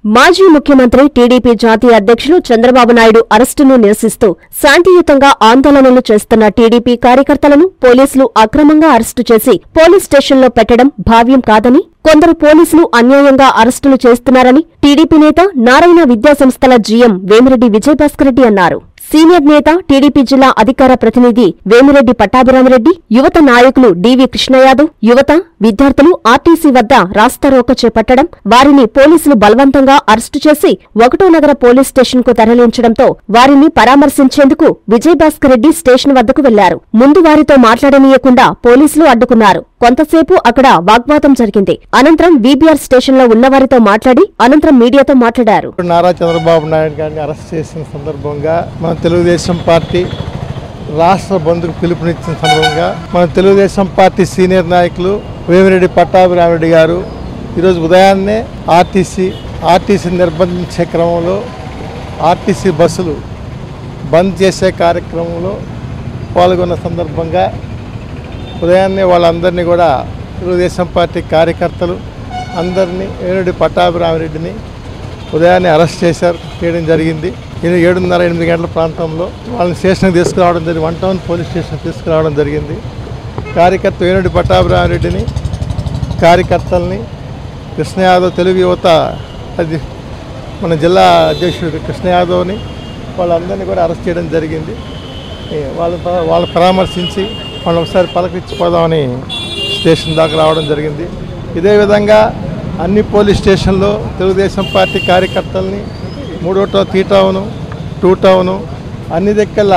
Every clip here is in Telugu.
మాజీ ముఖ్యమంత్రి టీడీపీ జాతీయ అధ్యక్షులు చంద్రబాబు నాయుడు అరెస్టును నిరసిస్తూ శాంతియుతంగా ఆందోళనలు చేస్తున్న టీడీపీ కార్యకర్తలను పోలీసులు అక్రమంగా అరెస్టు చేసి పోలీస్ స్టేషన్లో పెట్టడం భావ్యం కాదని కొందరు పోలీసులు అన్యాయంగా అరెస్టులు చేస్తున్నారని టీడీపీ నేత నారాయణ విద్యాసంస్థల జీఎం వేమిరెడ్డి విజయభాస్కరెడ్డి అన్నారు సీనియర్ నేత టీడీపీ జిల్లా అధికార ప్రతినిధి వేమిరెడ్డి పట్టాభిరామిరెడ్డి యువత నాయకులు డివి కృష్ణయాదవ్ యువత విద్యార్థులు ఆర్టీసీ వద్ద రాస్తారోక చేపట్టడం వారిని పోలీసులు బలవంతంగా అరెస్టు చేసి ఒకటో నగర పోలీస్ స్టేషన్ కు తరలించడంతో వారిని పరామర్శించేందుకు విజయభాస్కర్ రెడ్డి స్టేషన్ వద్దకు వెళ్లారు ముందు వారితో మాట్లాడనీయకుండా పోలీసులు అడ్డుకున్నారు కొంతసేపు అక్కడ వాగ్వాదం జరిగింది అనంతరం వీబీఆర్ స్టేషన్లో ఉన్నవారితో మాట్లాడి అనంతరం మీడియాతో మాట్లాడారు నారా చంద్రబాబు నాయుడు గారిని అరెస్ట్ చేసిన సందర్భంగా మన తెలుగుదేశం పార్టీ రాష్ట్ర బంధుకు పిలుపునిచ్చిన సందర్భంగా మన తెలుగుదేశం పార్టీ సీనియర్ నాయకులు వేమిరెడ్డి పట్టాభిరామిరెడ్డి గారు ఈరోజు ఉదయాన్నే ఆర్టీసీ ఆర్టీసీ నిర్బంధించే క్రమంలో ఆర్టీసీ బస్సులు బంద్ చేసే కార్యక్రమంలో పాల్గొన్న సందర్భంగా ఉదయాన్నే వాళ్ళందరినీ కూడా తెలుగుదేశం పార్టీ కార్యకర్తలు అందరినీ వేమిరెడ్డి పట్టాభిరామిరెడ్డిని ఉదయాన్నే అరెస్ట్ చేశారు చేయడం జరిగింది ఇది ఏడున్నర ఎనిమిది గంటల ప్రాంతంలో వాళ్ళని స్టేషన్కి తీసుకురావడం జరిగింది వన్ టౌన్ పోలీస్ స్టేషన్ తీసుకురావడం జరిగింది కార్యకర్త వేణుడి పట్టాభిరామిరెడ్డిని కార్యకర్తల్ని కృష్ణ యాదవ్ తెలుగు యువత అది మన జిల్లా అధ్యక్షుడు కృష్ణ యాదవ్ని వాళ్ళందరినీ కూడా అరెస్ట్ చేయడం జరిగింది ఏ, వాళ్ళ వాళ్ళు పరామర్శించి వాళ్ళు ఒకసారి పలకరించిపోదామని స్టేషన్ దాకా రావడం జరిగింది ఇదే విధంగా అన్ని పోలీస్ స్టేషన్లో తెలుగుదేశం పార్టీ కార్యకర్తల్ని మూడో town three town two town అన్ని దగ్గర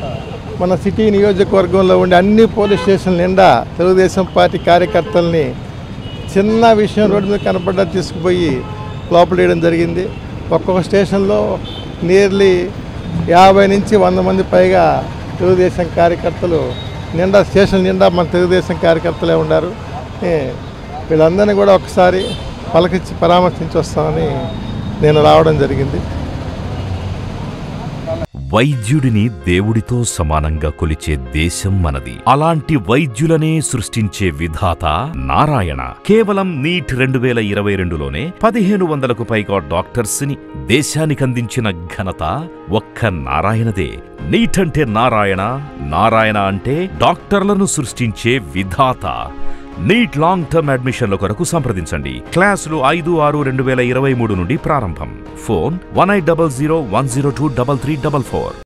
మన సిటీ నియోజకవర్గంలో ఉండే అన్ని పోలీస్ స్టేషన్ల నిండా తెలుగుదేశం పార్టీ కార్యకర్తల్ని చిన్న విషయం రోడ్డు మీద కనపడ్డా తీసుకుపోయి లోపల వేయడం జరిగింది ఒక్కొక్క స్టేషన్లో నియర్లీ యాభై నుంచి వంద మంది పైగా తెలుగుదేశం కార్యకర్తలు నిండా స్టేషన్ నిండా మన తెలుగుదేశం కార్యకర్తలే ఉన్నారు ఏ, వీళ్ళందరినీ కూడా ఒకసారి పలకించి పరామర్శించి వస్తామని నేను రావడం జరిగింది వైద్యుడిని దేవుడితో సమానంగా కొలిచే దేశం మనది అలాంటి వైద్యులనే సృష్టించే విధాత నారాయణ కేవలం నీట్ రెండు వేల ఇరవై రెండులోనే పదిహేను వందలకు పైగా డాక్టర్స్ ని దేశానికందించిన ఘనత ఒక్క నారాయణదే నీట్ అంటే నారాయణ నారాయణ అంటే డాక్టర్లను సృష్టించే విధాత నీట్ లాంగ్ టర్మ్ అడ్మిషన్ల కొరకు సంప్రదించండి క్లాసులు ఐదు ఆరు రెండు వేల ఇరవై మూడు నుండి ప్రారంభం phone one eight double zero one zero two double three double four